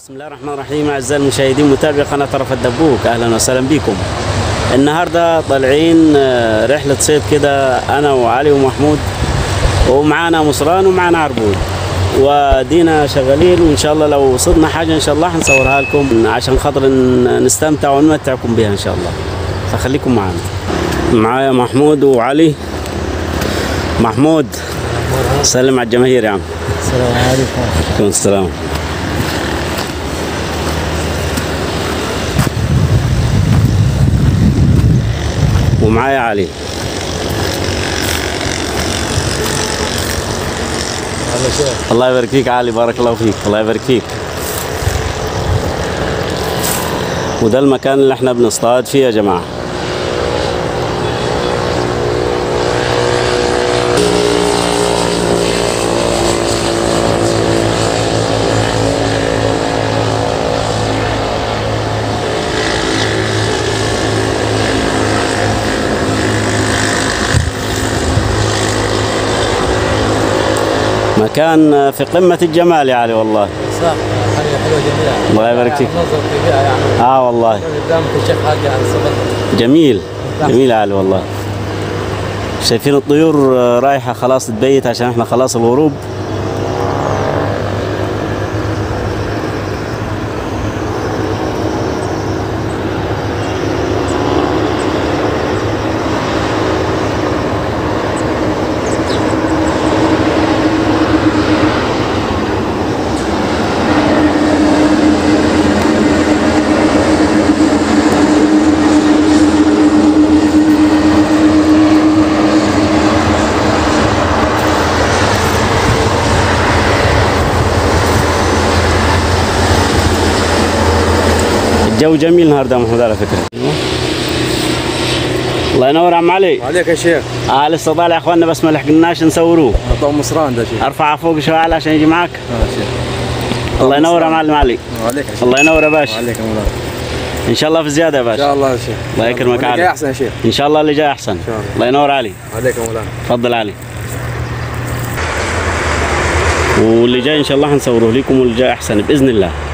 بسم الله الرحمن الرحيم اعزائي المشاهدين متابعي قناه طرف الدبوك اهلا وسهلا بكم النهارده طالعين آه، رحله صيد كده انا وعلي ومحمود ومعانا مصران ومعانا عربود ودينا شغالين وان شاء الله لو صدنا حاجه ان شاء الله حنصورها لكم عشان خاطر ن- نستمتع ونمتعكم بها ان شاء الله فخليكم معانا معايا محمود وعلي محمود سلم على الجماهير يا عم السلام عليكم عليكم السلام ومعايا علي هلا شيخ الله يبارك فيك علي بارك الله فيك الله يبارك فيك وده المكان اللي احنا بنصطاد فيه يا جماعه مكان في قمة الجمال يا علي والله صح حاجه حلوه جميله الله يبارك فيك. منظر طبيعي يعني اه والله قدامك الشيخ حاجه عن الصبر جميل جميل يا علي والله شايفين الطيور آه، رايحة خلاص تبيت عشان احنا خلاص الغروب الجو جميل النهارده يا محمود على فكرة الله ينور يا عم علي عليك يا شيخ اه لسه طالع يا اخواننا بس ما لحقناش نصوروه طعم مصران ده شيخ ارفع فوق شوية على عشان يجي معك اه شيخ الله ينور يا معلم علي عليك يا شيخ الله ينور يا باشا عليك يا مولانا ان شاء الله في زيادة يا ان باشا شاء الله يا شيخ الله يكرمك واللي علي. جاي احسن يا شيخ ان شاء الله اللي جاي احسن شاء الله. الله ينور علي عليك يا مولانا تفضل علي واللي جاي ان شاء الله حنصوره لكم واللي جاي احسن باذن الله